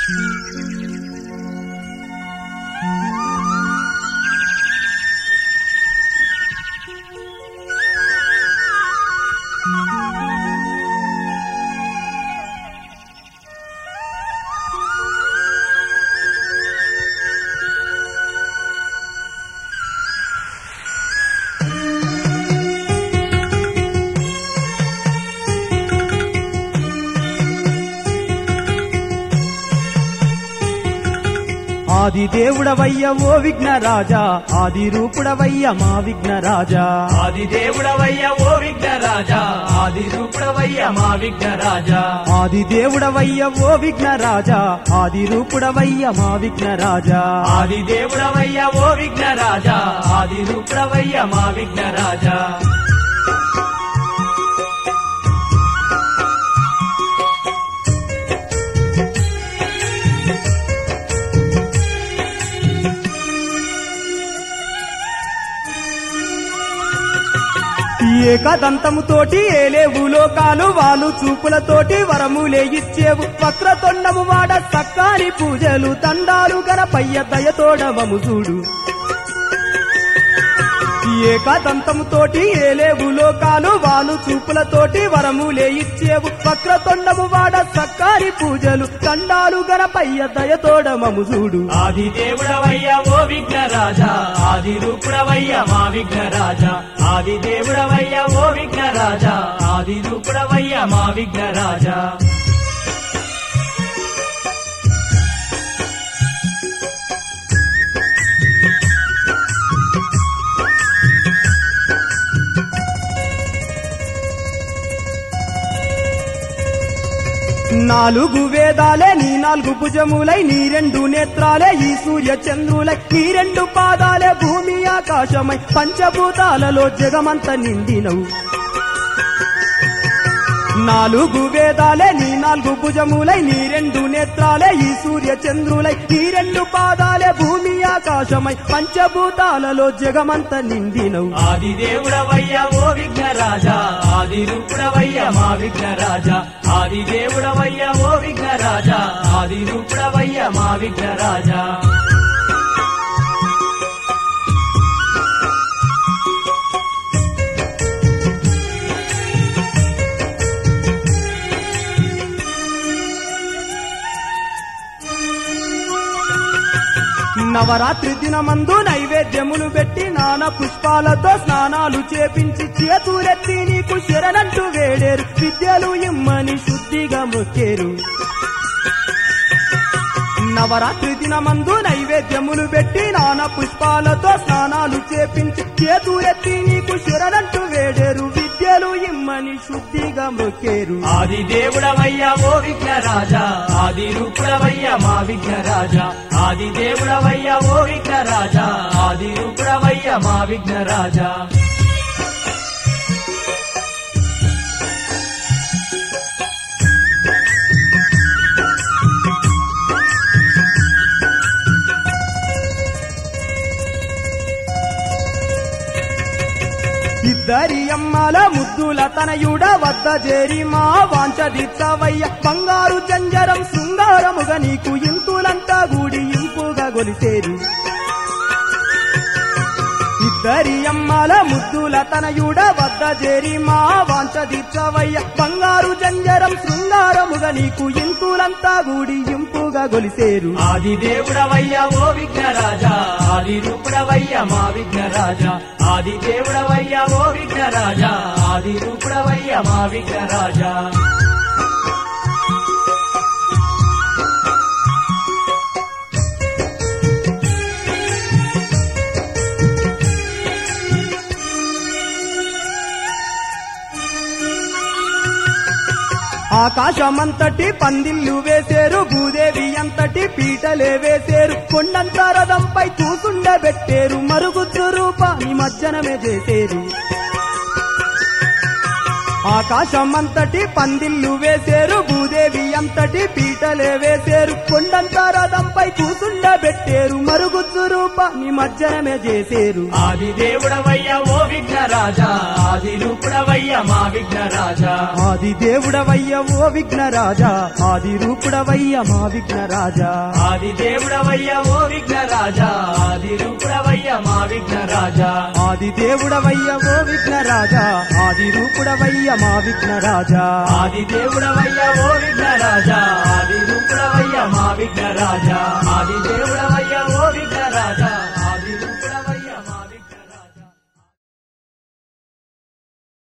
ఆది దేవుడవయ్య ఓ విఘ్నరాజా ఆది రూపుడవయ్య మా విఘ్నరాజా ఆది దేవుడవయ్య ఓ విఘ్నరాజా ఆది రూపుడవయ్య మా విఘ్నరాజా ఆది దేవుడవయ్య ఓ విఘ్నరాజా ఆది రూపుడవయ్య మా విఘ్నరాజా ఆది దేవుడవయ్య ఓ విఘ్నరాజా ఆది రూపుడవయ్య మా విఘ్నరాజా ఏకదంతముతోటి ఏలేవు లోకాలు వాళ్ళు చూపులతోటి వరములే ఇచ్చేవు వక్రతొండము వాడ సక్కాని పూజలు తండాలు గణపయ్య దయతోడవము చూడు ఏకదంతముతోటి ఏలేవు లోకాలు వాళ్ళు చూపులతోటి వరములే ఇచ్చేవు వక్రతొండము వాడ సక్కారి పూజలు తండాలు గణపయ్య దయతోడమము చూడు ఆది దేవుడవయ్య ఓ విఘ్నరాజా ఆది రూపుడవయ్య మా విఘ్నరాజా ఆది దేవుడవయ్య ఓ విఘ్నరాజా ఆది రూపుడవయ్య మా విఘ్నరాజా నాలుగు వేదాలే నీ నాలుగు భుజములై నీ రెండు నేత్రాలే ఈ సూర్య చంద్రులై నీ రెండు పాదాలే భూమి ఆకాశమై పంచభూతాలలో జగమంత నిండినవు నాలుగు వేదాలే నీ నాలుగు భుజములై నీ రెండు నేత్రాలే ఈ సూర్య చంద్రులై నీ రెండు పాదాలే భూమి ఆకాశమై పంచభూతాలలో జగమంత నిండినవు ఆది దేవుడవయ్య ఓ విఘ్నరాజా ఆది రూపుడవయ్య మా విఘ్నరాజా ఆది దేవుడవయ్య ఓ విఘ్నరాజా ఆది రూపుడవయ్య మా విఘ్నరాజా నవరాత్రి దినమందు నైవేద్యములు పెట్టి నాన పుష్పాలతో స్నానాలు చేపించి చేతులెత్తి నీకు శరణంటూ వేడేరు విద్యలు ఇమ్మని శుద్ధిగా మొక్కేరు నవరాత్రి దినమందు నైవేద్యములు పెట్టి నాన పుష్పాలతో స్నానాలు చేపించి చేతులెత్తి నీకు శరణంటూ వేడేరు విద్యలు ఇమ్మని శుద్ధిగా మొక్కేరు ఆది దేవుడవయ్య ఓ విఘ్నరాజా ఆది రూపుడవయ్య మా విఘ్నరాజా ఆది దేవుడవయ్య ఓ విఘ్నరాజా ఆది రూపుడవయ్య మా విఘ్నరాజా ఇద్దరి అమ్మల ముద్దుల తనయుడ వద్ద చేరి మా వాంచ దిత్తవయ్య బంగారు జంజరం శృంగారముగా నీకు ఇంతులంతా గూడి ఇంపుగా గొలిసేరు ఇద్దరి అమ్మల ముద్దుల తనయుడ వద్ద చేరి మా వాంచ దిత్తవయ్య బంగారు జంజరం శృంగారముగా నీకు ఇంతులంతా గూడి ఇంపుగా గొలిసేరు ఆది దేవుడవయ్య ఓ విఘ్నరాజా ఆది రూపుడవయ్య మా విఘ్నరాజా ఆది దేవుడవయ్య ఓ విఘ్నరాజా ఆది రూపుడవయ్య మా విఘ్నరాజా ఆకాశమంతటి పందిళ్ళు వేసేరు భూదేవి అంతటి పీటలే వేసేరు కొండంత రథంపై కూసుండబెట్టేరు మరుగుద్దు రూపాన్ని మజ్జనమే చేసేరు ఆకాశమంతటి పందిళ్ళు వేసేరు భూదేవి అంతటి పీటలే వేసేరు కొండంత రథంపై కూసుండబెట్టేరు మరుగుద్దు రూప నిమజ్జనమే చేసేరు ఆది దేవుడవయ్య ఓ విఘ్నరాజా ఆది రూపుడవయ్య మా విఘ్నరాజా ఆది దేవుడవయ్య ఓ విఘ్నరాజా ఆది రూపుడవయ్య మా విఘ్నరాజా ఆది దేవుడవయ్య ఓ విఘ్నరాజా ఆది రూపుడవయ్య మా విఘ్నరాజా ఆది దేవుడవయ్య ఓ విఘ్నరాజా ఆది రూపుడవయ్య మా విఘ్నరాజా ఆది దేవుడవయ్య ఓ విఘ్నరాజా ఆది రూపుడవయ్య మా విఘ్నరాజా ఆది దేవుడవయ్య